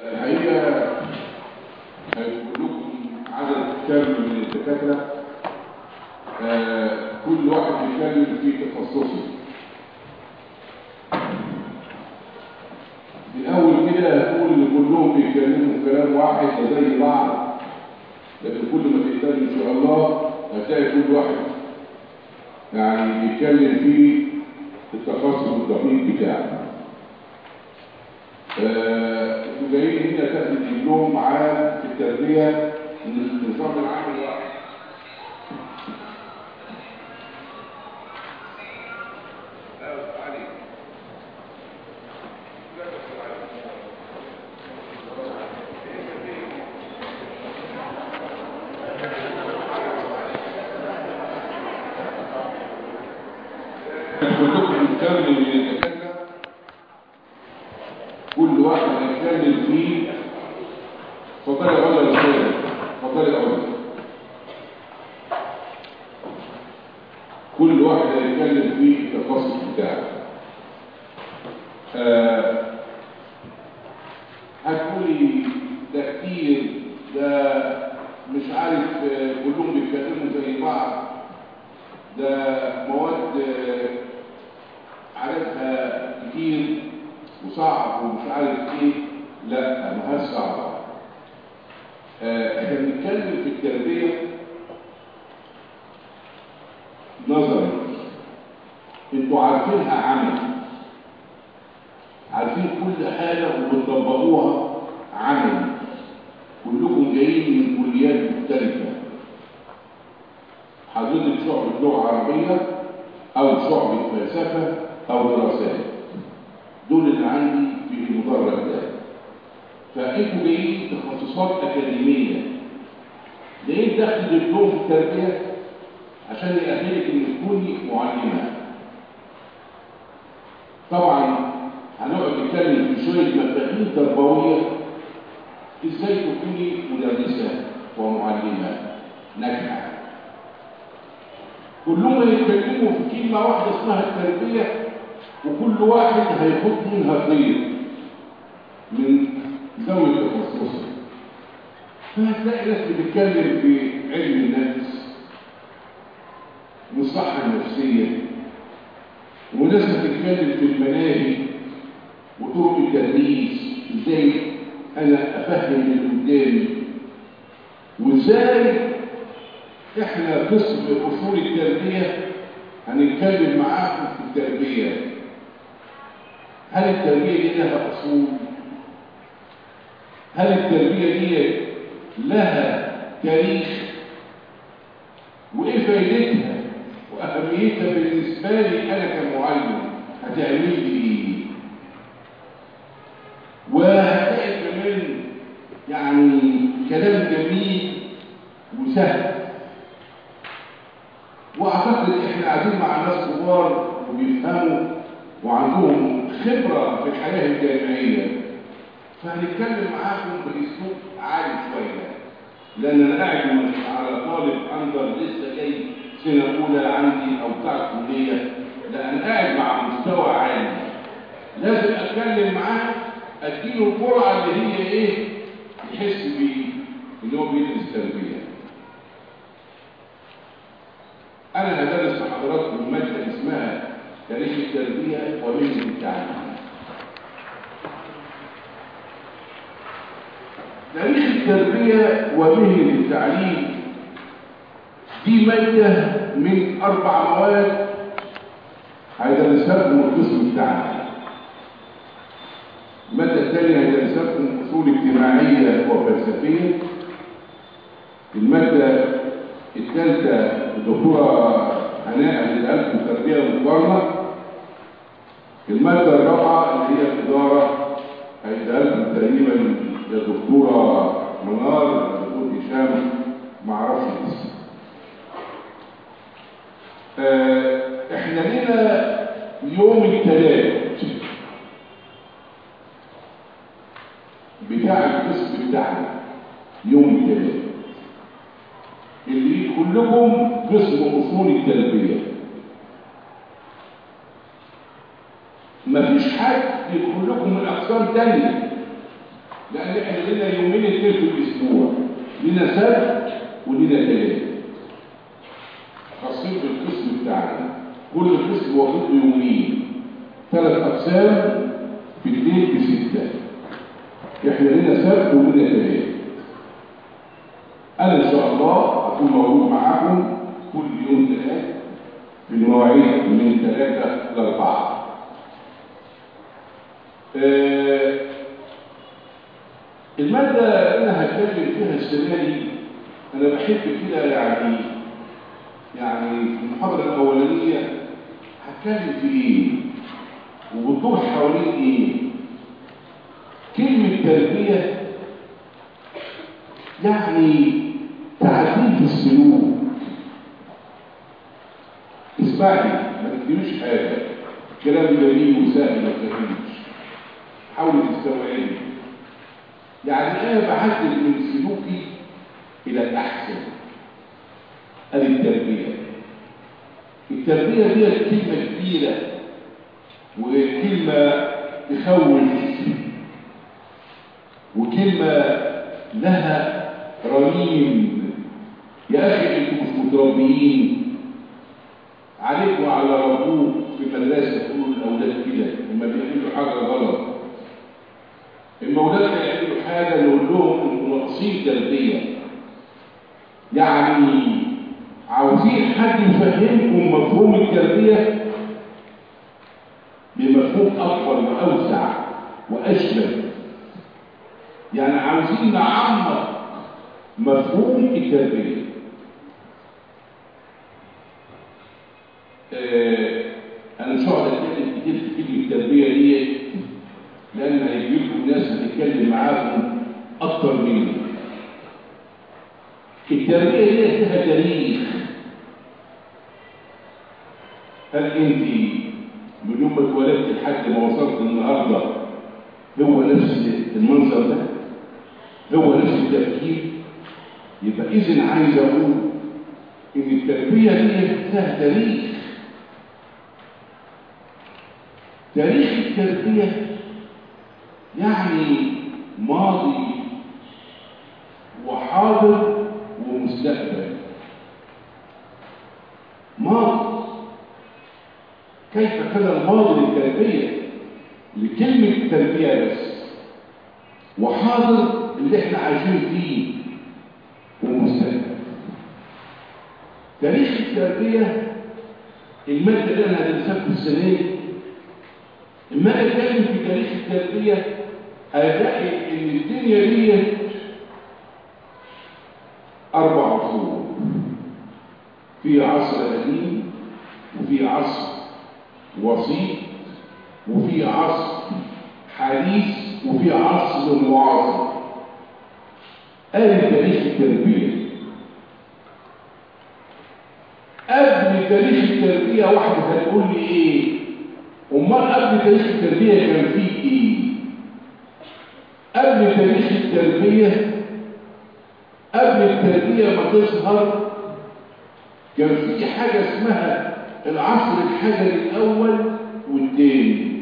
الحقيقة هيكون لكم عدد كامل من الدكاترة آه، كل واحد بيتكلم في تخصصه الأول كده هتقول إن كلهم بيتكلموا كلام واحد زي بعض لكن كل ما تتكلم إن شاء الله هتلاقي كل واحد يعني بيتكلم في التخصص الدقيق بتاعه آه، انتوا جايين هنا تاخدوا دبلوم عام في التربيه من النظام العام الواحد كلكم كامل من الدكاتره كل واحد هيتكلم فيه اتفضلي يا علا يا استاذ اتفضلي يا علا كل واحد هيتكلم فيه التخصص بتاعه آه، هتقولي ده كتير ده مش عارف آه، كلهم بيتكلموا زي بعض ده مواد آه، عددها كتير وصعب ومش عارف ايه لا ما هي صعبه آه، احنا بنتكلم في التربيه نظري انتوا عارفينها عمل عارفين كل حاجه وبتطبقوها عمل كلكم جايين من كليات مختلفه حضرتك شعبة لغة عربية أو شعبة فلسفة أو دراسات دول اللي عندي في المدرج ده فانتوا جايين تخصصات اكاديميه جايين تاخدوا دبلوم في التربيه عشان يأهلك ان تكوني معلمه طبعا هنقعد نتكلم في شويه مفاهيم تربويه ازاي تكوني مدرسه ومعلمه ناجحه كلهم يتكلموا في كلمه واحده اسمها التربيه وكل واحد هيحط منها خير من زاوية تخصصه فهتلاقي ناس بتتكلم في علم النفس والصحة النفسية وناس بتتكلم في المناهج وطرق التدريس ازاي انا افهم اللي قدامي وازاي احنا قسم اصول التربيه هنتكلم معاكم في التربيه هل التربية دي لها أصول؟ هل التربية دي لها تاريخ؟ وإيه فايدتها؟ وأهميتها بالنسبة لي أنا كمعلم هتعمل لي إيه؟ وهتلاقي كمان يعني كلام جميل وسهل وأعتقد إحنا قاعدين مع ناس كبار وبيفهموا وعندهم خبرة في الحياة الجامعية فهنتكلم معاكم بأسلوب عالي شوية لأن أنا قاعد على طالب أندر لسه جاي سنة أولى عندي أو بتاع الكلية لا أنا قاعد مع مستوى عالي لازم أتكلم معاه أديله الجرعة اللي هي إيه يحس بيه إن هو بيدرس تربية أنا هدرس لحضراتكم مادة اسمها تاريخ التربية ومهنة التعليم تاريخ التربية ومهنة التعليم دي مادة من أربع مواد هيدرسها لكم القسم بتاعنا المادة الثانية هيدرسها لكم أصول اجتماعية وفلسفية المادة الثالثة الدكتورة هناء للألف التربية والمقارنة المادة الرابعة اللي هي الإدارة هيديها لكم تقريبا يا دكتورة منار يا دكتور هشام ما اعرفش الاسم. آه احنا لنا يوم الثلاث بتاع القسم بتاعنا يوم الثلاث اللي كلكم قسم اصول التربيه مفيش حد يدخل لكم من اقسام تانية لان احنا لنا يومين اثنين في الاسبوع لنا سبت ولنا ثلاث خاصين بالقسم بتاعنا كل قسم واخد له يومين ثلاث اقسام في اثنين في سته احنا لنا سبت ولنا ثلاث انا ان شاء الله اكون موجود معاكم كل يوم ثلاث في المواعيد من ثلاثه لاربعه آه المادة اللي أنا هتكلم فيها السنة دي أنا بحب كده يعني يعني في المحاضرة الأولانية هتكلم في إيه؟ وبتدور حوالين إيه؟ كلمة تربية يعني تعديل في السلوك اسمعني ما تكتبش حاجة كلام جميل وسهل ما تكتبش حاول تستوعبني يعني انا بعدل من سلوكي الى الاحسن ادي التربيه التربيه دي كلمه كبيره وكلمه تخوف وكلمه لها رنين يا اخي انتوا مش متربيين عليك وعلى ربوك في المدرسه تقولوا للاولاد كده لما بيعملوا حاجه غلط المولاد هيعملوا حاجة نقول لهم انتوا ناقصين تربية يعني عاوزين حد يفهمكم مفهوم التربية بمفهوم أكبر وأوسع وأشمل يعني عاوزين نعمق مفهوم التربية آه أنا مش هقعد أتكلم كتير في كلمة التربية دي لأن هيجي لكم ناس هتتكلم معاكم أكتر مني التربية دي فيها تاريخ هل أنت من يوم ما اتولدت لحد ما وصلت النهارده هو نفس المنظر ده؟ هو نفس التفكير؟ يبقى إذا عايز أقول إن التربية دي فيها تاريخ تاريخ التربية يعني ماضي وحاضر ومستقبل ماضي كيف كان الماضي للتربية لكلمة التربية بس وحاضر اللي احنا عايشين فيه ومستقبل تاريخ التربية المادة اللي انا هدرسها في السنة اما انا اتكلم في تاريخ التربية هلاقي ان الدنيا دي اربع عصور في عصر قديم وفي عصر وسيط وفي عصر حديث وفي عصر معاصر قال تاريخ التربية قبل تاريخ التربية واحد هتقول لي ايه امال قبل تاريخ التربية كان فيه ايه قبل تاريخ التربية قبل التربية ما تظهر كان في حاجة اسمها العصر الحجري الأول والثاني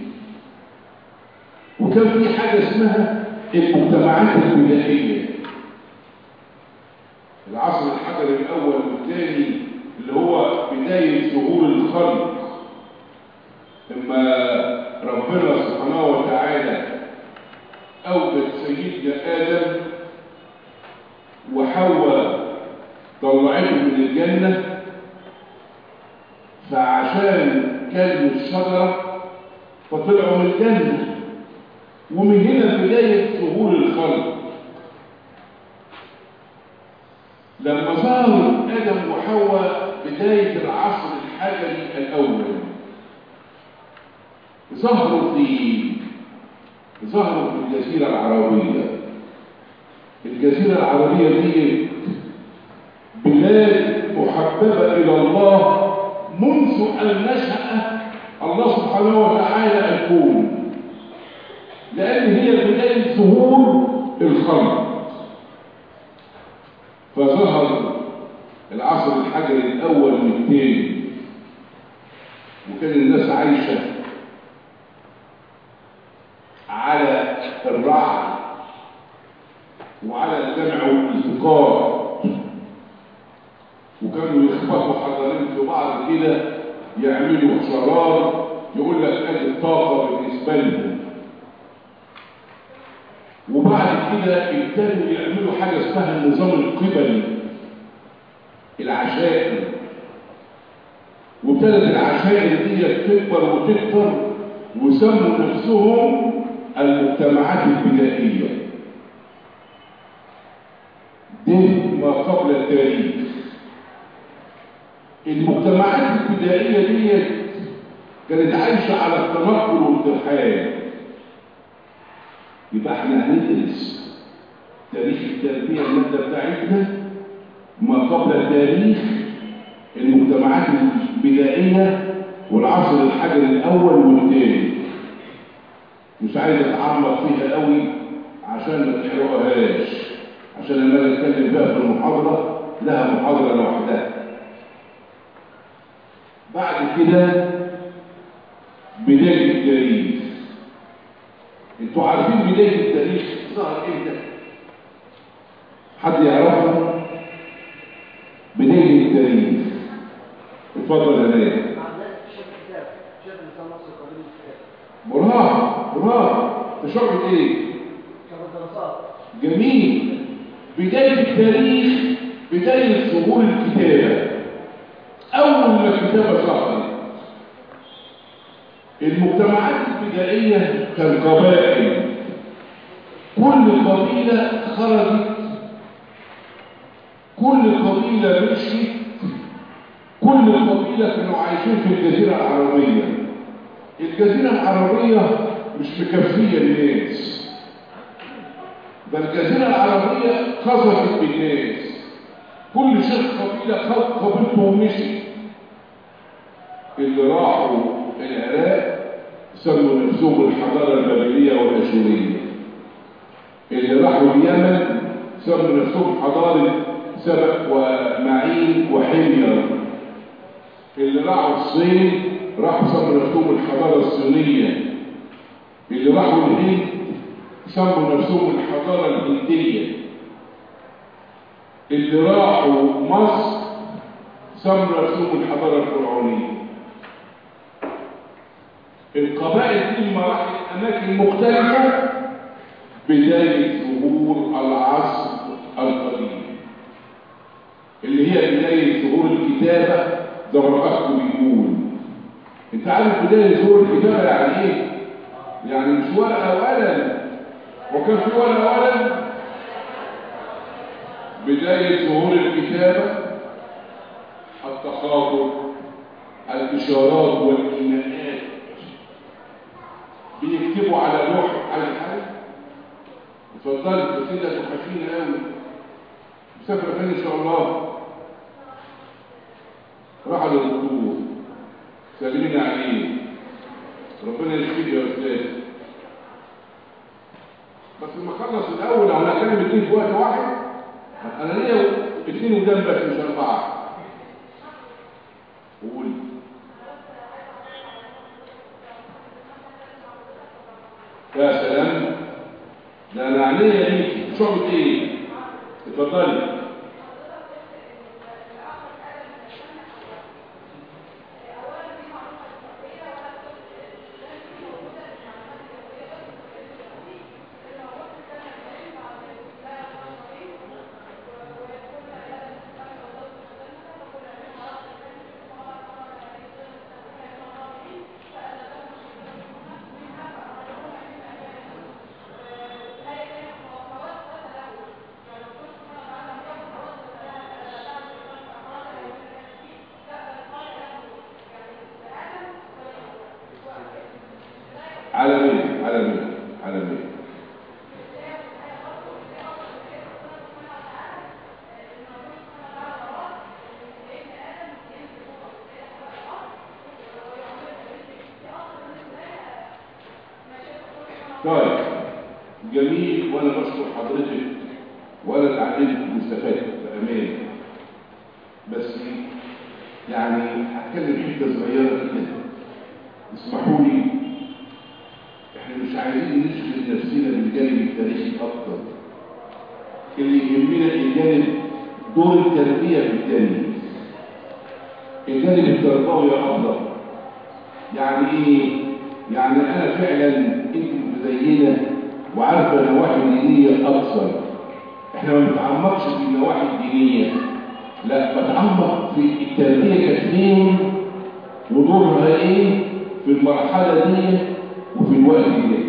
وكان في حاجة اسمها المجتمعات البدائية العصر الحجري الأول والثاني اللي هو بداية ظهور الخلق لما ربنا سبحانه وتعالى أوجد سيدنا آدم وحواء طلعته من الجنة فعشان كلوا الشجرة فطلعوا من الجنة ومن هنا بداية ظهور الخلق لما ظهروا آدم وحواء بداية العصر الحجري الأول ظهروا في ظهروا في الجزيرة العربية الجزيرة العربية دي بلاد محببة إلى الله منذ أن نشأ الله سبحانه وتعالى الكون لأن هي بداية ظهور الخلق فظهر العصر الحجري الأول والثاني وكان الناس عايشة على الرعد وعلى الجمع والالتقاء وكانوا يخبطوا حضارين في بعض كده يعملوا شرار يقول لك ادي الطاقه بالنسبه لهم وبعد كده ابتدوا يعملوا حاجه اسمها النظام القبلي العشائر وابتدت العشائر دي تكبر وتكبر وسموا نفسهم المجتمعات البدائيه ده ما قبل التاريخ المجتمعات البدائيه دي كانت عايشه على التنقل والترحال يبقى احنا هندرس تاريخ التربيه الماده بتاعتنا ما قبل التاريخ المجتمعات البدائيه والعصر الحجري الاول والثاني مش عايز اتعمق فيها قوي عشان ما تحرقهاش عشان لما اجي اتكلم بقى في المحاضره لها محاضره لوحدها بعد كده بدايه التاريخ انتوا عارفين بدايه التاريخ ظهر امتى حد يعرفها بدايه التاريخ اتفضل يا نايم برافو برافو تشرب ايه جميل بدايه التاريخ بدايه ظهور الكتابه اول ما الكتابه ظهرت المجتمعات البدائيه كالقبائل كل قبيله خرجت كل قبيله مشيت كل قبيله كانوا عايشين في الجزيره العربيه الجزيره العربيه مش مكفيه للناس ده الجزيره العربيه خزفت بالناس كل شيخ قبيله خد قبيلته ومشي اللي راحوا العراق سموا نفسهم الحضاره البابليه والاشوريه اللي راحوا اليمن سموا نفسهم حضاره سبأ ومعين وحمير اللي راحوا الصين راحوا سموا نفسهم الحضاره الصينيه اللي راحوا الهند سموا نفسهم الحضاره الهنديه اللي راحوا مصر سموا نفسهم الحضاره الفرعونيه القبائل دي لما راحت اماكن مختلفه بدايه ظهور العصر القديم اللي هي بدايه ظهور الكتابه زي ما الاخ بيقول انت عارف بدايه ظهور الكتابه يعني ايه يعني مش ورقه وقلم وكان في ورقه وقلم بدايه ظهور الكتابه التخاطب الاشارات والايمانات بيكتبوا على لوح على الحال اتفضلت بس انت توحشيني قوي مسافره فين ان شاء الله راح للدكتور سلميني عليه ربنا يشفيك يا استاذ بس لما اخلص الاول او انا اكلم الاثنين في وقت واحد انا ليا اثنين قدام بس مش اربعه قول يا سلام ده انا عينيا ليكي شعبة ايه اتفضلي على مين على مين على مين طيب جميل وانا بشكر حضرتك وانا اتعلمت واستفدت بامان بس يعني هتكلم حته صغيره كده اسمحوا لي احنا مش عايزين نشغل نفسنا بالجانب التاريخي اكتر اللي يهمنا الجانب دور التربية في التاريخ الجانب التربوي أفضل يعني إيه؟ يعني أنا فعلا أنت متدينة وعارفة نواحي دينية أكثر إحنا ما بنتعمقش في النواحي الدينية لا بتعمق في التربية كانت فين ودورها إيه في المرحلة دي وفي الوقت ده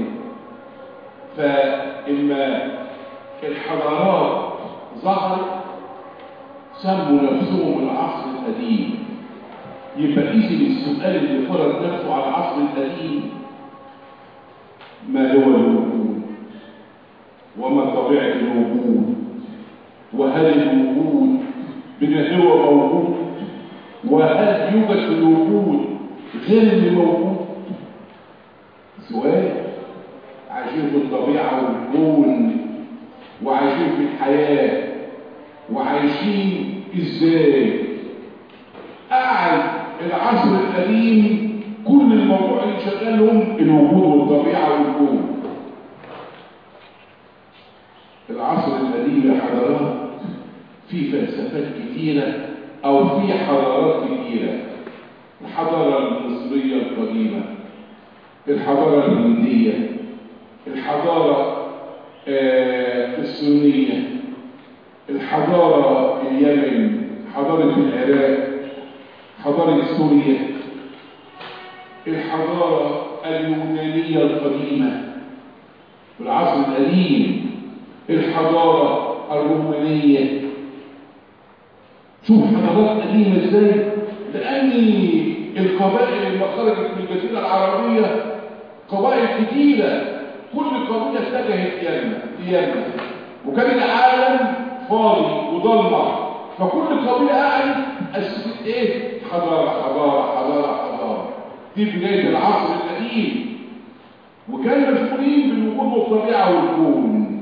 فإما الحضارات ظهرت سموا نفسهم العصر القديم يبقى إذن السؤال اللي فرض نفسه على العصر القديم ما هو الوجود وما طبيعة الوجود وهل الوجود بما هو موجود وهل يوجد في الوجود غير اللي موجود سؤال عايشين في الطبيعة والكون وعايشين في الحياة وعايشين ازاي قاعد العصر القديم كل الموضوع اللي شغالهم الوجود والطبيعة والكون العصر القديم يا حضرات في فلسفات كتيرة أو في حضارات كتيرة الحضارة المصرية القديمة الحضارة الهندية الحضارة آه الصينية الحضارة اليمن حضارة العراق حضارة سوريا الحضارة اليونانية القديمة في العصر القديم الحضارة الرومانية شوف حضارات قديمة ازاي لأن القبائل اللي خرجت من الجزيرة العربية قبائل كتيرة كل قبيلة اتجهت يمنى يمنى وكان العالم فاضي وضلمة فكل قبيلة قاعدة أسست إيه؟ حضارة حضارة حضارة حضارة دي بداية العصر القديم وكانوا مشغولين بالوجود والطبيعة والكون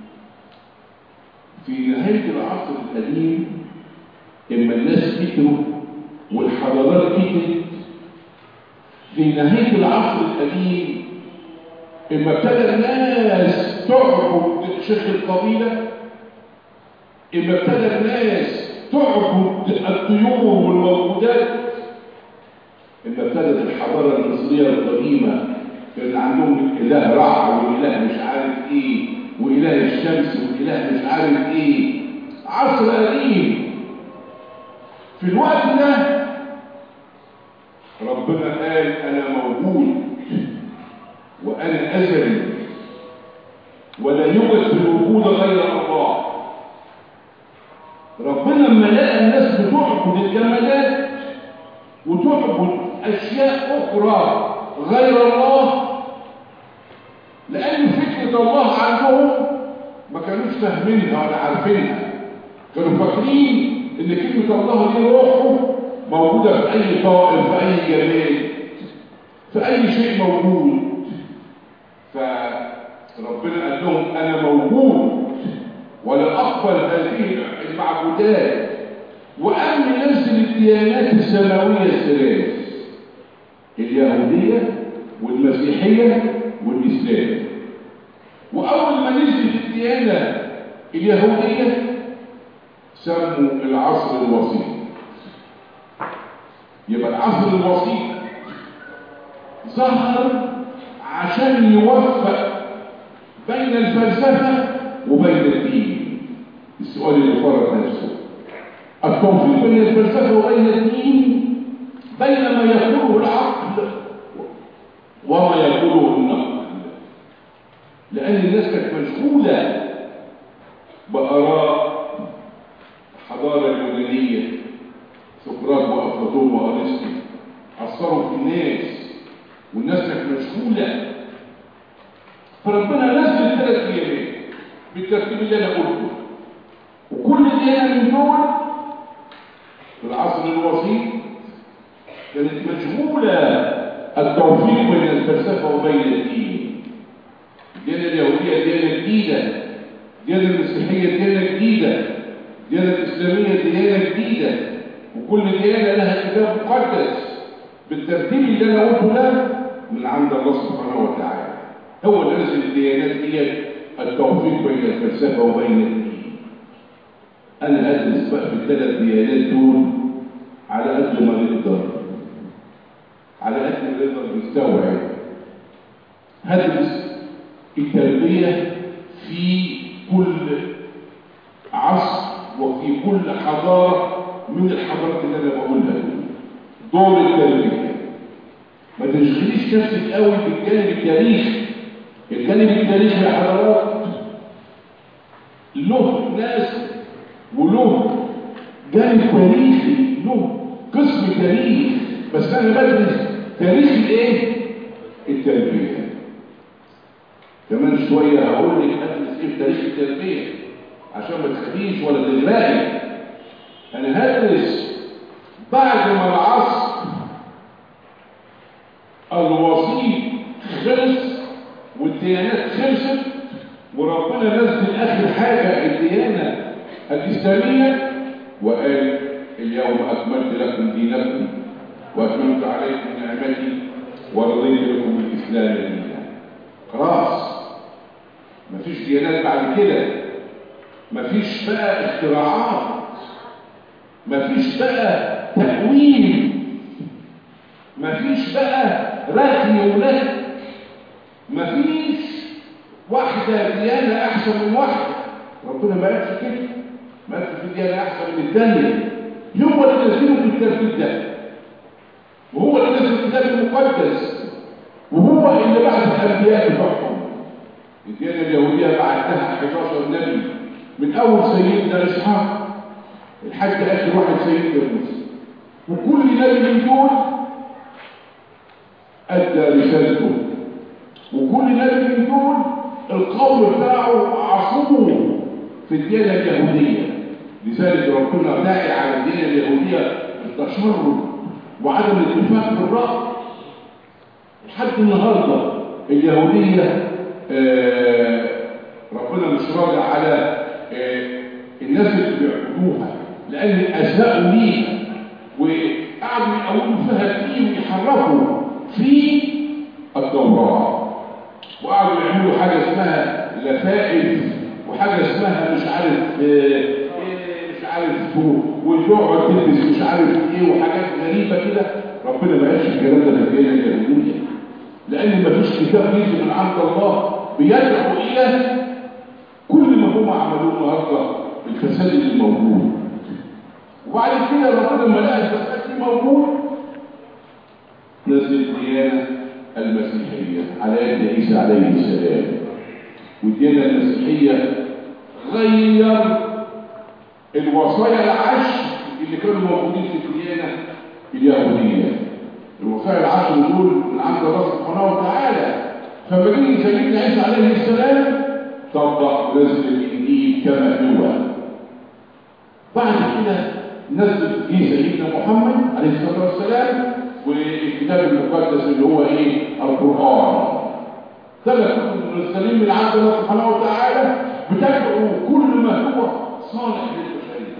في نهاية العصر القديم إما الناس كتروا والحضارات كترت في نهاية العصر القديم إما ابتدى الناس تعبد شيخ القبيلة إما ابتدى الناس تعبد الطيور والموجودات إما ابتدت الحضارة المصرية القديمة كان عندهم إله رع وإله مش عارف إيه وإله الشمس وإله مش عارف إيه عصر قديم في الوقت ده ربنا قال أنا موجود وأنا أزلي ولا يوجد في الوجود غير الله ربنا لما لقى الناس بتعبد الجمادات وتعبد أشياء أخرى غير الله لأن فكرة الله عندهم ما كانوش فاهمينها ولا عارفينها كانوا فاكرين إن كلمة الله دي روحه موجودة في أي طائر في أي جمال في أي شيء موجود فربنا قال لهم أنا موجود ولا أقبل هذه المعبودات وأن ينزل الديانات السماوية الثلاث اليهودية والمسيحية والإسلام وأول ما نزلت الديانة اليهودية سموا العصر الوسيط يبقى العصر الوسيط ظهر عشان يوفق بين الفلسفة وبين الدين السؤال اللي فرض نفسه التوفيق بين الفلسفة وبين الدين بين ما يقوله العقل وما يقوله النقل لأن الناس كانت مشغولة بآراء الحضارة اليونانية سقراط وأفلاطون وأرسطو أثروا في الناس والناس كانت مشغولة فربنا نزل ثلاث ديانات بالترتيب اللي أنا قلته وكل ديانة من دول في العصر الوسيط كانت مشغولة التوفيق بين الفلسفة وبين الدين الديانة اليهودية ديانة جديدة الديانة المسيحية ديانة جديدة الديانة الإسلامية ديانة جديدة وكل ديانة لها كتاب مقدس بالترتيب اللي أنا قلته ده من عند الله سبحانه وتعالى هو اللي نزل الديانات دي التوفيق بين الفلسفة وبين الدين انا ادرس بقى في الثلاث ديانات دول على قد ما نقدر على قد ما نقدر نستوعب هدرس التربيه في كل عصر وفي كل حضاره من الحضارات اللي انا بقولها دول دور التربيه ما تشغليش نفسك قوي بالجانب التاريخي الجانب التاريخي يا حضرات له ناس وله جانب تاريخي له قسم تاريخ بس انا بدرس تاريخ الايه التربيه كمان شويه هقول لك ادرس ايه في تاريخ التربيه عشان ما تخافيش ولا تغرقي انا هدرس بعد ما العصر الوسيط خلص والديانات خلصت وربنا نزل اخر حاجه الديانه الاسلاميه وقال اليوم اكملت لكم دينكم واتممت عليكم نعمتي ورضيت لكم الاسلام دينا خلاص مفيش ديانات بعد كده مفيش بقى اختراعات مفيش بقى تأويل مفيش بقى ركن ولك مفيش واحدة ديانة أحسن من واحدة ربنا ما قالش كده ما قالش في ديانة أحسن من الثانية هو اللي نزله في الترتيب ده وهو اللي نزل الكتاب المقدس وهو اللي بعث الأنبياء بتوعهم الديانة اليهودية بعتها 11 نبي من أول سيدنا إسحاق لحد آخر واحد سيدنا موسى وكل نبي من دول أدى رسالته وكل نبي من دول القول بتاعه عصوه في الديانة اليهودية لذلك ربنا داعي على الديانة اليهودية بالتشرد وعدم الاتفاق بالرأي لحد النهارده اليهودية آه ربنا مش راجع على آه الناس اللي بيعبدوها لأن أساءوا ليها وقعدوا يقولوا فيها كتير ويحرفوا في التوراة وقعدوا يعملوا حاجة اسمها لفائف وحاجة اسمها مش عارف ايه مش عارف واليقعد تلبس مش عارف ايه وحاجات غريبة كده ربنا ما قالش الكلام ده في الديانة اليهودية لأن ما فيش كتاب يجي من عند الله بيدعو إلى كل ما هم عملوه النهارده الفساد اللي موجود وبعد كده ربنا لما لقى الفساد اللي موجود نزل الديانة المسيحية على يد عيسى عليه السلام والديانة المسيحية غير الوصايا العشر اللي كانوا موجودين في الديانة اليهودية الوصايا العشر دول من عند الله سبحانه وتعالى فما جه سيدنا عيسى عليه السلام طبق نزل الانجيل كما هو بعد كده نزل جه سيدنا محمد عليه الصلاه والسلام والكتاب المقدس اللي هو ايه القران ثلاث كتب منزلين من عند الله سبحانه وتعالى بتدعو كل ما هو صالح للبشريه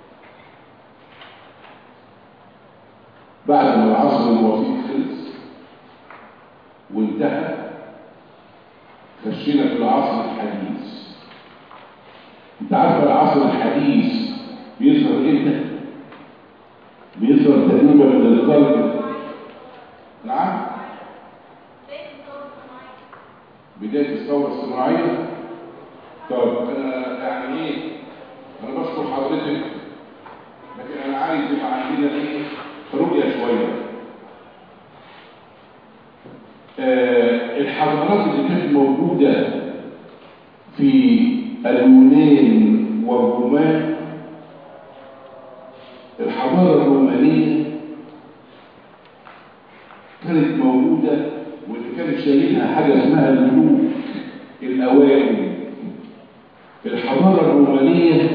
بعد ما العصر الوسيط خلص وانتهى خشينا في العصر الحديث انت عارف العصر الحديث بيظهر امتى بيظهر تقريبا من القرن نعم بداية الثورة الصناعية طب انا يعني ايه انا بشكر حضرتك لكن انا عايز يبقى عندنا ايه رؤية شوية آه الحضارات اللي كانت موجودة في اليونان والرومان الحضارة الرومانية كانت موجودة واللي كانت شايلها حاجة اسمها الملوك الأوائل الحضارة الرومانية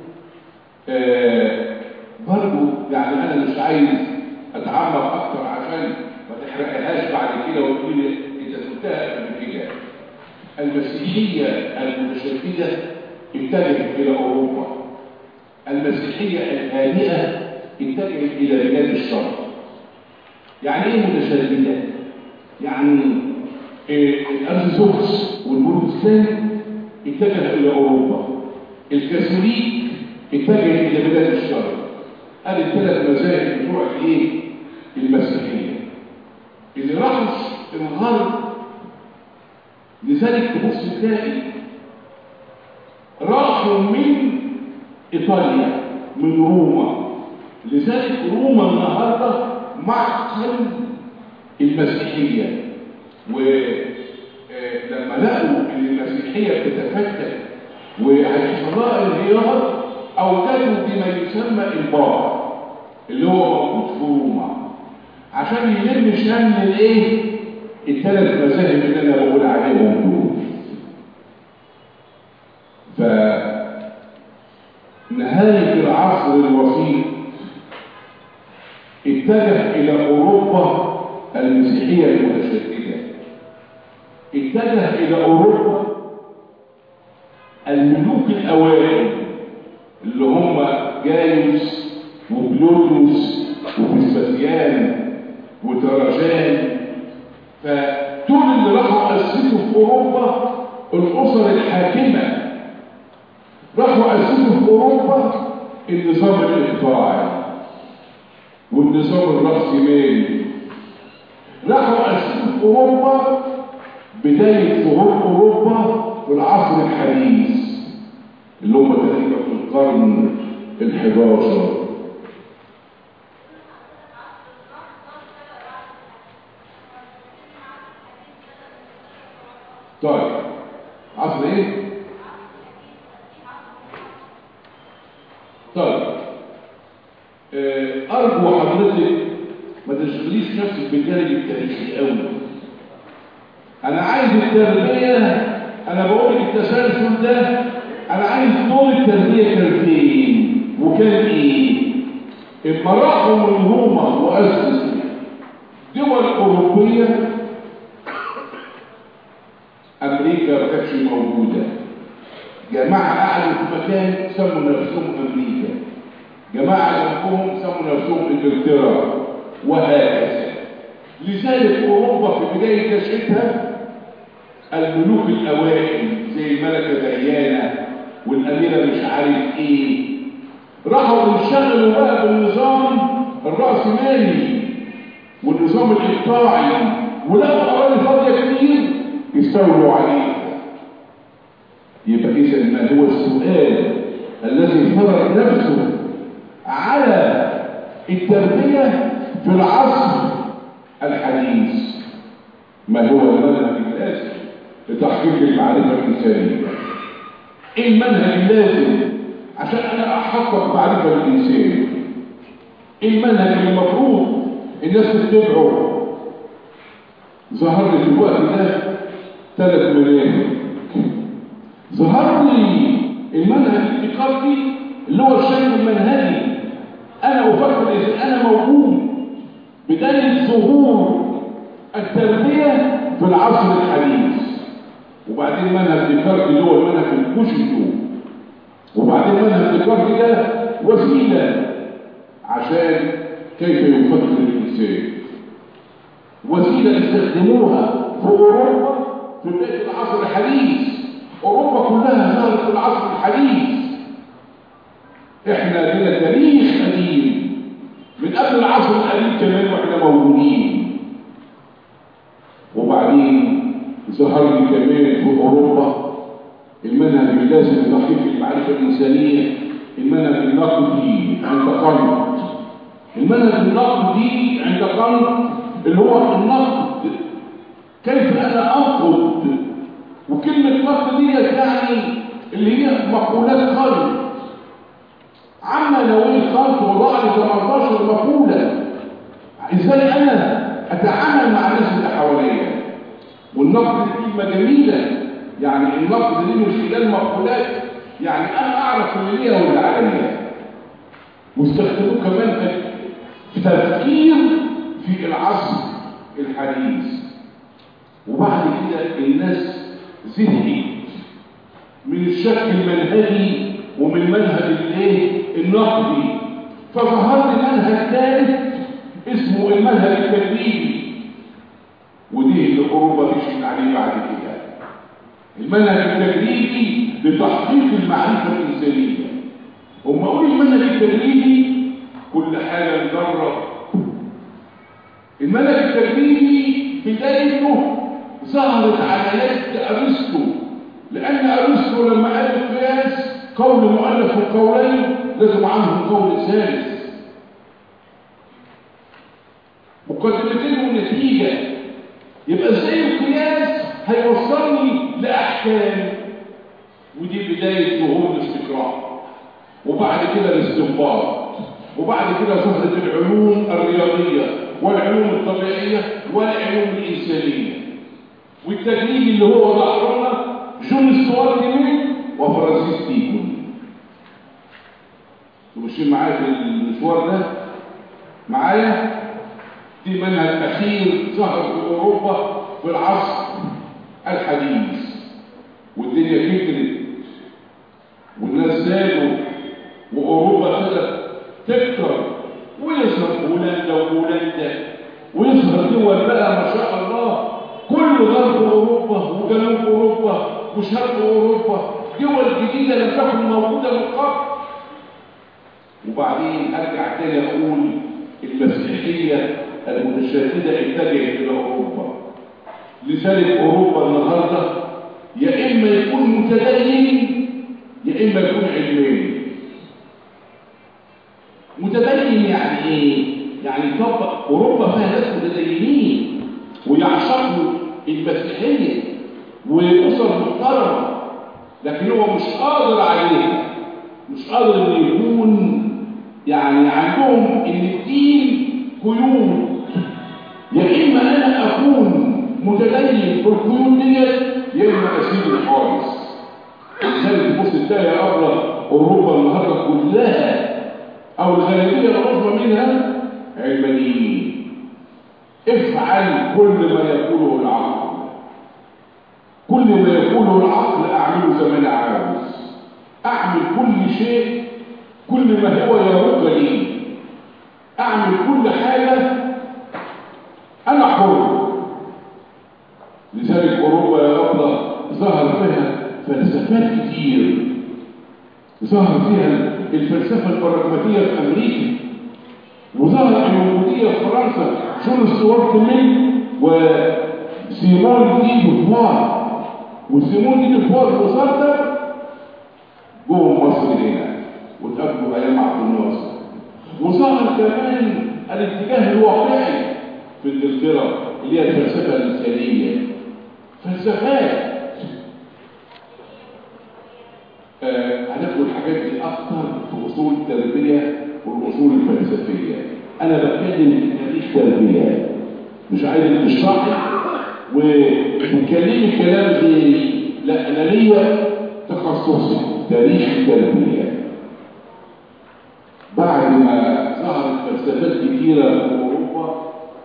آه برضو يعني أنا مش عايز أتعمق أكتر عشان ما تحرقهاش بعد كده وتقول لي أنت قلتها قبل كده المسيحية المتشددة اتجهت إلى أوروبا المسيحية الهادئة اتجهت إلى بلاد الشرق يعني ايه متشددة؟ يعني إيه الأرثوذكس والبروتستانت اتجه إلى أوروبا الكاثوليك اتجه الى بلاد الشرق قال الثلاث مذاهب بتوع الايه المسيحيه اللي راحوا الغرب لذلك تبص تلاقي راحوا من ايطاليا من روما لذلك روما النهارده معقل المسيحيه ولما لقوا ان المسيحيه بتتفتت وهيحصل لها انهيار اوجدوا بما يسمى البار اللي هو موجود في روما عشان يلم شمل الايه الثلاث مذاهب اللي انا بقول عليهم دول ف نهايه العصر الوسيط اتجه الى اوروبا المسيحيه المتشدده اتجه الى اوروبا الملوك الاوائل اللي هم جايوس وبلوتوس وفسباسيان وتراجان فدول اللي راحوا اسسوا في اوروبا الاسر الحاكمه راحوا اسسوا في اوروبا النظام الاقطاعي والنظام الراسمالي راحوا اسسوا في اوروبا بدايه ظهور اوروبا في العصر الحديث اللي هم تقريبا في القرن ال11 طيب عصر ايه طيب آه، ارجو حضرتك ما تشغليش نفسك بالجانب التاريخي قوي انا عايز التربيه انا بقول لك التسلسل ده انا عايز دور التربيه كان فين وكان ايه اما راحوا من روما واسسوا دول اوروبيه امريكا ما كانتش موجوده جماعه قعدوا في مكان سموا نفسهم امريكا جماعه جنبهم سموا نفسهم انجلترا وهكذا لذلك اوروبا في بدايه نشاتها الملوك الاوائل زي الملكه ديانا والاميره مش عارف ايه راحوا انشغلوا بقى بالنظام الراسمالي والنظام الاقطاعي ولقوا اراضي فاضيه كتير يستولوا عليها يبقى اذا ما هو السؤال الذي فرض نفسه على التربيه في العصر الحديث ما هو المنهج اللازم لتحقيق المعرفه الانسانيه ايه المنهج اللازم عشان انا احقق معرفه الانسان ايه المنهج المفروض الناس تتبعه ظهر لي في الوقت ده ثلاث مناهج ظهر لي المنهج الثقافي اللي هو الشكل المنهجي انا افكر اذا انا موجود بدايه ظهور التربيه في العصر الحديث وبعدين منهج ديكارت اللي هو المنهج الكوشيتو وبعدين منهج ديكارت ده وسيله عشان كيف يفكر الانسان وسيله استخدموها في اوروبا في بدايه العصر الحديث اوروبا كلها ظهرت في العصر الحديث احنا لنا تاريخ قديم من قبل العصر القديم كمان واحنا موجودين وبعدين ظهر لي كمان في اوروبا المنهج اللازم لتحقيق المعرفه الانسانيه المنهج النقدي عند كانت المنهج النقدي عند كانت اللي هو النقد كيف انا انقد وكلمه نقد ديت يعني اللي هي مقولات خلق عما لو الخلق وضع لي 18 مقوله ازاي انا اتعامل مع الناس اللي حواليا والنقد دي كلمه جميله يعني النقد دي مش خلال مقولات يعني انا اعرف اللي ليا واللي عليا واستخدموه كمان في تفكير في العصر الحديث وبعد كده الناس زهقت من الشكل المنهجي ومن منهج الايه النقدي فظهر لي منهج ثالث اسمه المنهج التدريبي ودي اللي اوروبا مشيت عليه بعد كده المنهج التدريبي لتحقيق المعرفه الانسانيه هم ظهرت على يد ارسطو لان ارسطو لما قال القياس قول مؤلف وقولين لازم عنه قول ثالث مقدمتين ونتيجه يبقى ازاي القياس هيوصلني لاحكام ودي بدايه ظهور الاستقراء وبعد كده الاستنباط وبعد كده ظهرت العلوم الرياضيه والعلوم الطبيعيه والعلوم الانسانيه والتجريد اللي هو وضعه لنا جون ستوارت ميل وفرانسيس بيكون ماشيين معايا في المشوار ده معايا دي منهج اخير ظهر في اوروبا في العصر الحديث والدنيا كبرت والناس زادوا واوروبا ابتدت تكتر ويظهر هولندا وهولندا ويظهر دول بقى ما شاء الله كل غرب اوروبا وجنوب اوروبا وشرق اوروبا دول جديده لم تكن موجوده من قبل وبعدين ارجع تاني اقول المسيحيه المتشدده اتجهت الى اوروبا لذلك اوروبا النهارده يا اما يكون متدين يا اما يكون علماني متدين يعني ايه يعني طبق اوروبا فيها ناس متدينين ويعشقوا المسيحيه واسر محترمه لكن هو مش قادر عليها مش قادر ان يكون يعني عندهم ان الدين قيود يا اما انا اكون متدين في القيود ديت يا اما اسيب خالص لذلك تبص تلاقي يا ابرة اوروبا النهارده كلها او الغالبيه العظمى منها علمانيين افعل كل ما يقوله العقل كل ما يقوله العقل اعمله زي ما انا عاوز اعمل كل شيء كل ما هو يروق لي اعمل كل حاجه انا حر لذلك اوروبا يا رب ظهر فيها فلسفات كتير ظهر فيها الفلسفه البراغماتيه في امريكا وظهر الوجوديه في فرنسا جون ستوارت ميل وسيمون دي بوفوار وسيمون دي بوفوار وسارتر جوه مصر هنا وتقابلوا ايام عبد الناصر وظهر كمان الاتجاه الواقعي في انجلترا اللي هي الفلسفه الانسانيه فلسفات آه هناخد الحاجات دي اكتر في اصول التربيه والاصول الفلسفيه انا بتكلم في تاريخ تربيه مش عايز تشرح وتكلمي كلام غيري لا انا ليا تخصصي تاريخ التربيه بعد ما ظهرت فلسفات كثيره في اوروبا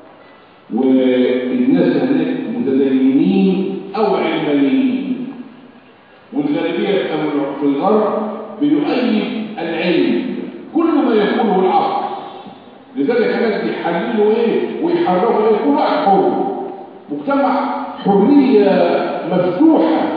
والناس هناك متدينين او علمانيين والغالبيه في الغرب بيؤيد العلم كل ما يقوله العقل لذلك هناك بيحللوا ايه ويحرروا ايه كل واحد حر مجتمع حريه مفتوحه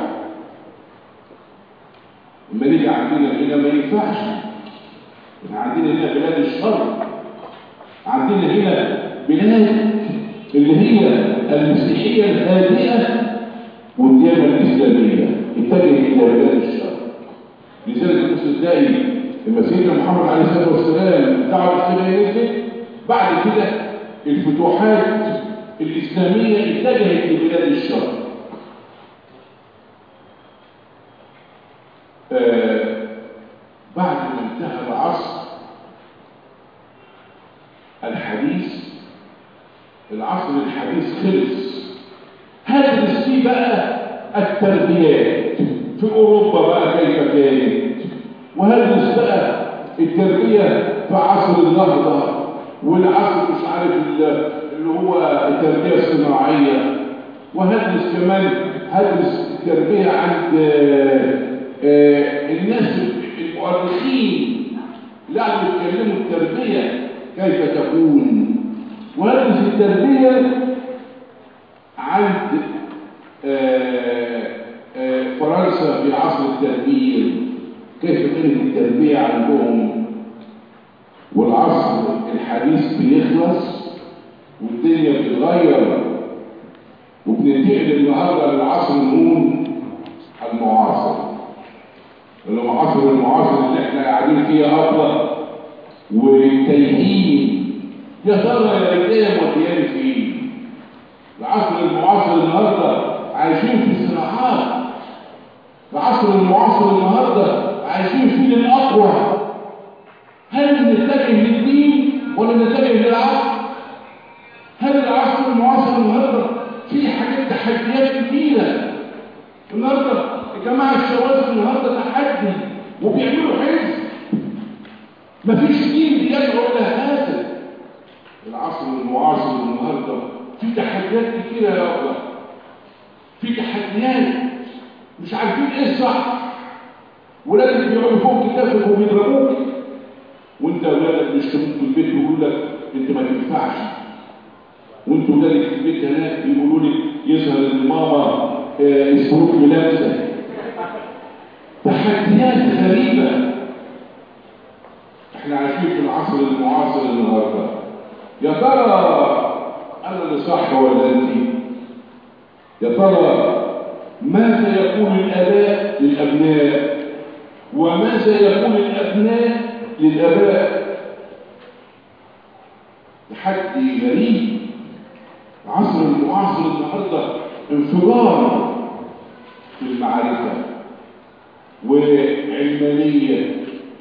لما نيجي عندنا هنا ما ينفعش احنا عندنا هنا بلاد الشر عندنا هنا بلاد اللي هي المسيحيه الهادئه والديانه الاسلاميه اتجهت الى بلاد الشر لذلك تبص تلاقي لما سيدنا محمد عليه الصلاه والسلام الدعوه الاسلاميه نزلت بعد كده الفتوحات الاسلاميه اتجهت لبلاد الشر آه بعد ما انتهى العصر الحديث العصر الحديث خلص هدرس فيه بقى التربيات في اوروبا بقى كيف كانت وهدرس بقى التربيه في عصر النهضه والعصر مش عارف اللي هو التربيه الصناعيه وهدرس كمان هدرس التربيه عند الناس المؤرخين اللي قاعدوا يتكلموا التربيه كيف تكون وهدرس التربيه عند فرنسا في عصر التدبير كيف كانت التربيه عندهم والعصر الحديث بيخلص والدنيا بتتغير وبننتقل النهارده للعصر النون المعاصر اللي هو عصر المعاصر اللي احنا قاعدين فيه افضل والتيهين يا ترى يا رجاله مودياني فين؟ العصر المعاصر النهارده عايشين في صراعات العصر المعاصر النهارده عايشين فيه للاقوى هل نتجه للدين ولا نتجه للعصر؟ هل العصر المعاصر النهارده فيه حاجات تحديات كتيره النهارده الجماعه الشواذ النهارده تحدي وبيعملوا حزب مفيش دين بيدعو الى هذا العصر المعاصر النهارده في تحديات كتيره يا الله في تحديات مش عارفين ايه الصح ولادك بيقعدوا فوق كتافك وبيضربوك وانت ولادك بيشتموك في البيت ويقول لك انت ما تنفعش وانت ولادك في البيت هناك بيقولوا لك يظهر ان ماما اسمك ملابسه تحديات غريبه احنا عايشين في العصر المعاصر النهارده يا ترى انا اللي صح ولا انت يا ترى ماذا يقول الاباء للابناء وماذا يقول الابناء للاباء تحدي غريب العصر المعاصر النهارده انفجار في المعرفه وعلمانيه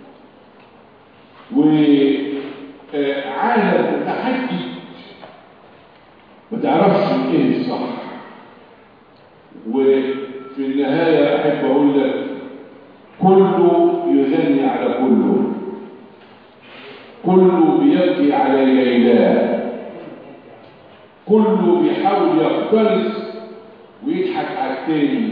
وعالم متحدي ما تعرفش ايه الصح وفي النهاية أحب أقول لك كله يغني على كله كله بيبكي على ليلاه كله بيحاول يقتنص ويضحك على التاني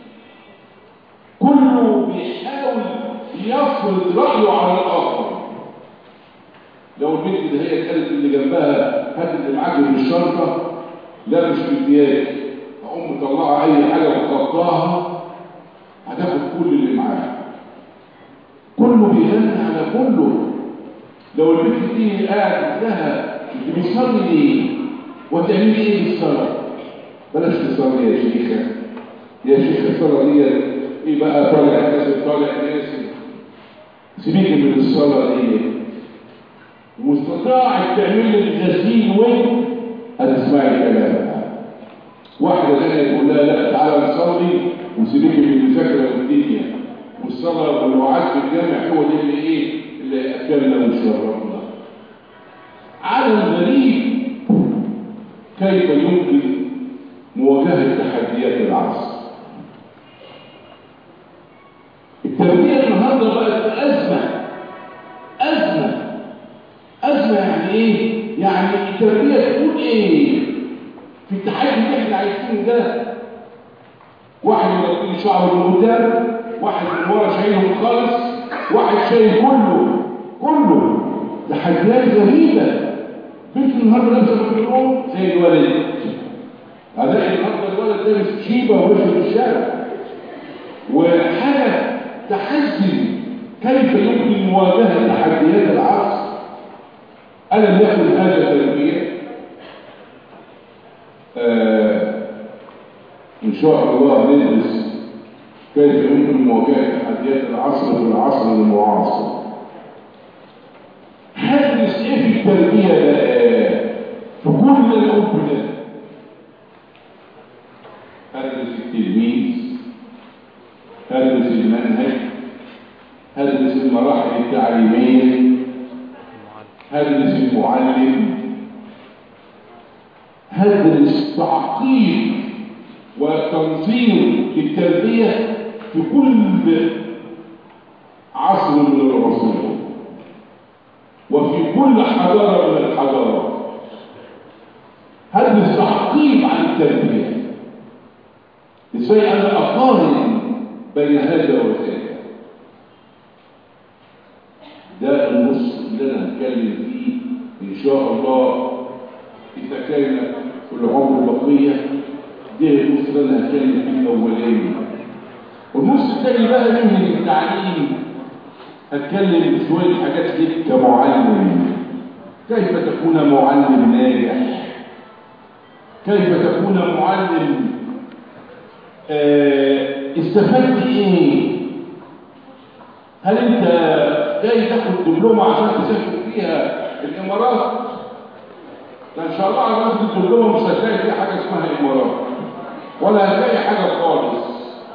كله بيحاول يفرض رأيه على الآخر لو البنت اللي هي قالت اللي جنبها هات اللي معاك في الشنطة لا مش بدياك اقوم مطلعه اي حاجه وتقطعها هتاخد كل اللي معاها كله بيغني على كله لو البنت دي قاعد لها انت بتصلي ليه وتعملي ايه بالصلاه بلاش تصلي يا شيخه يا شيخه الصلاه دي ايه بقى طالع ناس طالع ناس سيبيك من الصلاه دي واستطاعت تعمل لك غسيل وين هتسمعي كلامها واحدة ثانية تقول لها لا تعالى نصلي وسيبك من المذاكرة والدنيا والصلاة والوعاد في الجامع هو ده اللي ايه اللي يأكلنا ويشربنا عالم غريب كيف يمكن مواجهة تحديات العصر التربية النهاردة بقت أزمة أزمة أزمة يعني إيه؟ يعني التربية تقول إيه؟ في التحدي اللي احنا عايشينه ده واحد يغطي شعره من قدام واحد من ورا شايله خالص واحد شايل كله كله تحديات غريبه بنت النهارده لابسه بنطلون زي الولد هلاقي النهارده الولد لابس شيبه وماشي في الشارع وحاجه تحزن كيف يمكن مواجهه تحديات العصر الم يكن هذا تربيه آه إن شاء الله ندرس كيف يمكن مواجهة تحديات العصر في العصر المعاصر هدرس إيه في التربية بقى في كل الحب ده هدرس التلميذ هدرس المنهج هدرس المراحل التعليمية هدرس المعلم هدرس تعقيد وتنظيم للتربية في كل عصر من العصور وفي كل حضارة من الحضارات هدرس تعقيد عن التربية ازاي انا اقارن بين هذا وذاك ده النص اللي انا هتكلم فيه ان شاء الله اذا كان في العمر البقيه دي النص اللي انا هتكلم فيه الاولاني والنص الثاني بقى من التعليم هتكلم شويه حاجات ليك كمعلم كيف تكون معلم ناجح كيف تكون معلم آه، استفدت ايه هل انت جاي تاخد دبلومه عشان تسافر فيها الامارات ده ان شاء الله على راس الدبلومه مش هتلاقي فيها حاجه اسمها الامارات ولا هتلاقي حاجه خالص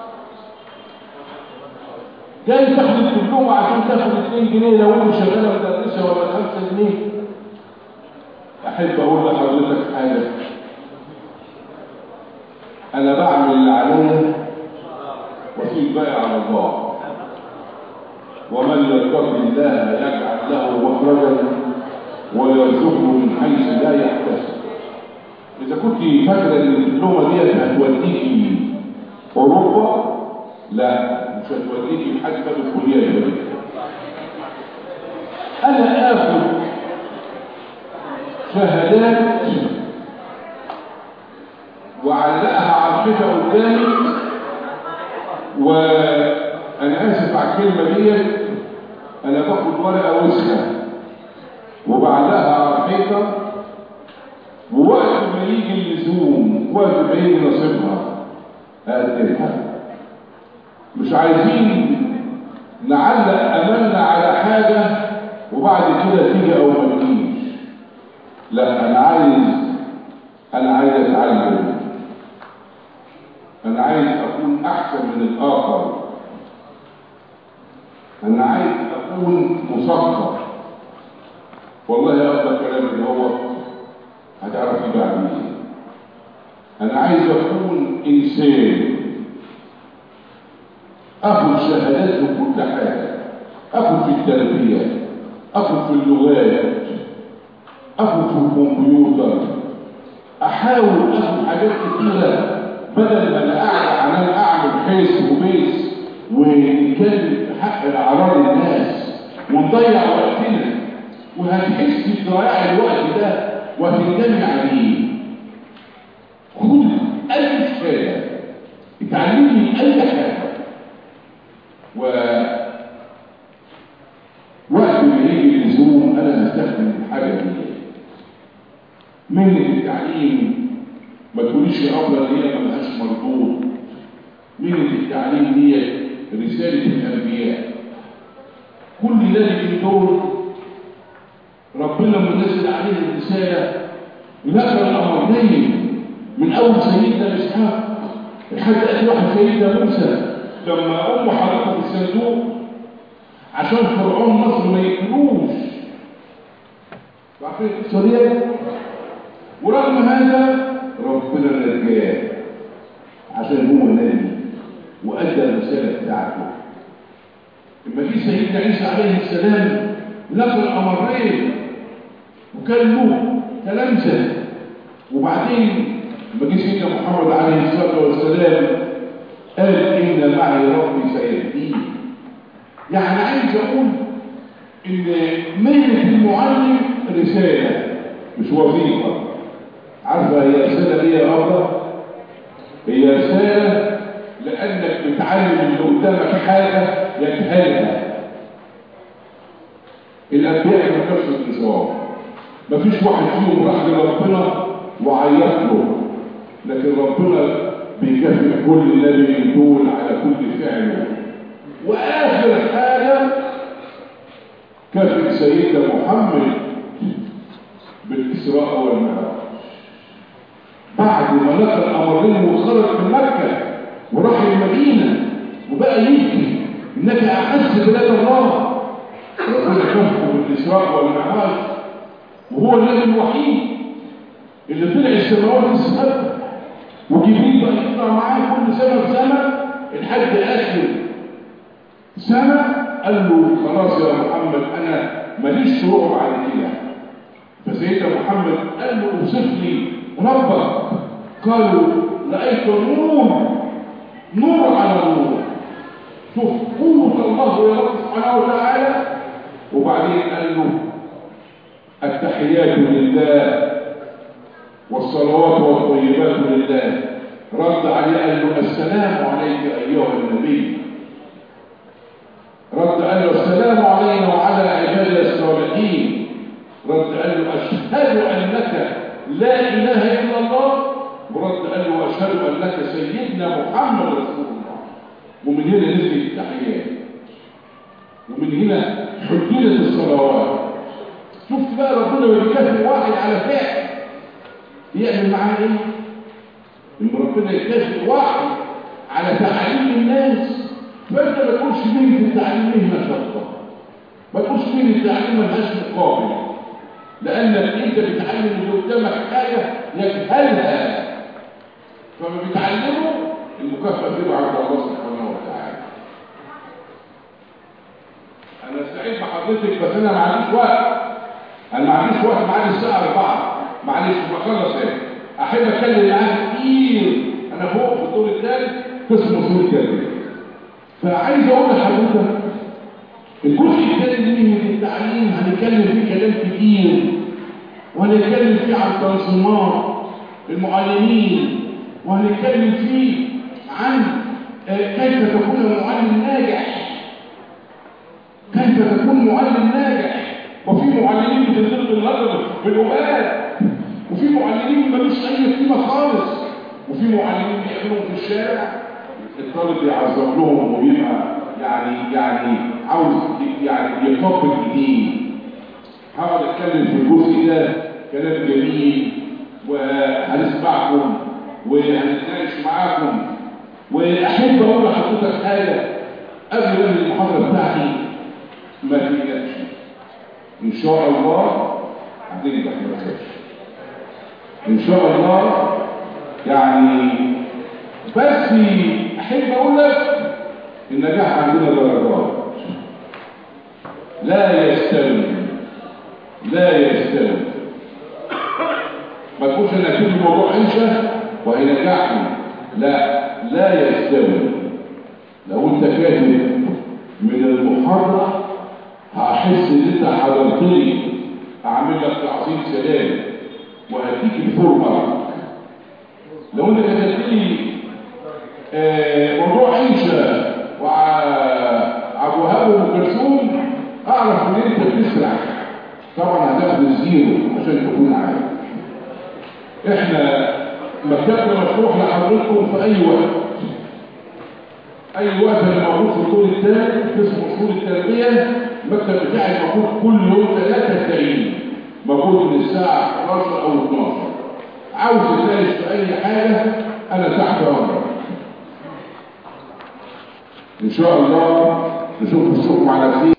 جاي تاخد الدبلومه عشان تاخد 2 جنيه لو انت شغاله مدرسه ولا 5 جنيه احب اقول لحضرتك حاجه انا بعمل اللي عليا وفي الباقي على الله ومن يتق الله يجعل له مخرجا ويرزقه من حيث لا يحتسب اذا كنت فاكره ان الدبلومه ديت هتوديكي اوروبا لا مش هتوديكي لحد باب الكليه دي انا اخد شهادات وعلقها على الحيطه قدامي وانا اسف على الكلمه ديت انا باخد ورقه وسخه وبعلقها على الحيطه ووقت ما يجي اللزوم وقت ما يجي نصيبها اقدمها مش عايزين نعلق املنا على حاجه وبعد كده تيجي او ما تجيش لا انا عايز انا عايز اتعلم انا عايز اكون احسن من الاخر انا عايز اكون مثقف والله يا ابا الكلام اللي هو هتعرفي بعدين انا عايز اكون انسان اخذ شهادات في كل حاجه اخذ في التربيه اخذ في اللغات اخذ في الكمبيوتر احاول اخذ حاجات كتيره بدل ما انا قاعد عمال اعمل حيث وبيس ونتكلم في حق اعراض الناس ونضيع وقتنا وهتحس بضياع الوقت ده وهتندمي عليه خد اي شهاده اتعلمي اي حاجه و وقت ما يجي اللزوم انا هستخدم الحاجه دي من التعليم ما تقوليش يا افضل هي ما لهاش مردود من التعليم دي رساله الانبياء كل ده من دول ربنا لما نزل عليه الرساله نقل الامرين من اول سيدنا اسحاق لحد اخر واحد سيدنا موسى لما امه حرقت الصندوق عشان فرعون مصر ما ياكلوش عارفين القصه دي ورغم هذا ربنا نجاه عشان هو نبي وادى الرساله بتاعته لما جه سيدنا عيسى عليه السلام نقل امرين وكان له تلامذه وبعدين لما جه سيدنا محمد عليه الصلاه والسلام قال ان معي ربي سيهديني يعني عايز اقول ان مهنه المعلم رساله مش وظيفه عارفه هي رساله ايه يا رب هي رساله لانك بتعلم اللي قدامك حاجه يجهلها الانبياء كانوا نفس النظام مفيش واحد فيهم راح لربنا وعيط له لكن ربنا بيكافئ كل نبي من دول على كل فعله واخر حاجه كافئ سيدنا محمد بالاسراء والمعراج بعد ما نقل امرين وخرج من مكه وراح المدينه وبقى يبكي انك احس بلاد الله ربنا كافئه بالاسراء والمعراج وهو النبي الوحيد اللي طلع السماوات السبع وجبريل بقى يطلع معاه كل سنه بسنه لحد اخر سنه قال له خلاص يا محمد انا ماليش شروع بعد كده فسيدنا محمد قال له اوصف لي ربك قالوا رايت نور نور على نور شوف قوه الله يا رب سبحانه وتعالى وبعدين قال له التحيات لله والصلوات والطيبات لله رد عليه قال له السلام عليك ايها النبي رد قال له السلام علينا وعلى عباد الصالحين رد قال له اشهد انك لا اله الا الله سيدنا محمد رسول الله ومن هنا نزل التحيات ومن هنا حددت الصلوات شفت بقى ربنا بيكافئ واحد على فعل يعمل معاه ايه؟ ان ربنا يكافئ واحد على تعليم الناس فانت ما تقولش مين في التعليم مهما شطه ما تقولش مين التعليم ملهاش مقابل لانك انت بتعلم اللي قدامك حاجه يجهلها فما بتعلمه المكافاه تبقى عند الله سبحانه وتعالى انا سعيد بحضرتك بس انا ما عنديش وقت انا ما عنديش وقت معايا الساعه 4 معلش بخلص ايه احب اتكلم معاك كتير انا فوق في الدور الثالث قسم اصول التربيه فعايز اقول لحضرتك الجزء الثاني من التعليم هنتكلم فيه كلام كتير وهنتكلم فيه عن تنظيمات المعلمين وهنتكلم فيه عن كيف تكون المعلم ناجح كيف تكون معلم ناجح وفي معلمين بتضرب النظر بالأوقات وفي معلمين ملوش أي قيمة خالص وفي معلمين بيعملوا في الشارع الطالب يعظم لهم وبيبقى يعني يعني عاوز يعني يطبق جديد هقعد اتكلم في الجزء ده كلام جميل وهنسمعكم وهنتناقش معاكم واحب اقول لحضرتك حاجه قبل ما المحاضره بتاعتي ما تقلقش ان شاء الله هتنجح ما تخافش ان شاء الله يعني بس احب اقول لك النجاح عندنا درجات لا يستوي لا يستوي ما تقولش انا كل الموضوع انشا وهينجحني لا لا يستوي لو انت كاتب من المحاضره هحس ان انت حضرتني اعمل لك تعظيم سلام وهديك الفورمه لو انت كتبت لي آه موضوع عيشه وابو وهاب وام كلثوم اعرف ان انت بتسرع طبعا هتاخد الزيرو عشان تكون عارف احنا مكتبنا مفتوح لحضرتكم في اي وقت اي وقت انا موجود في الدور الثالث قسم اصول التربيه المكتب بتاعي موجود كل يوم ثلاثة تلاقيني موجود من الساعة 11 أو 12 عاوز تناقش في أي حاجة أنا تحت أمرك إن شاء الله نشوف نشوفكم على خير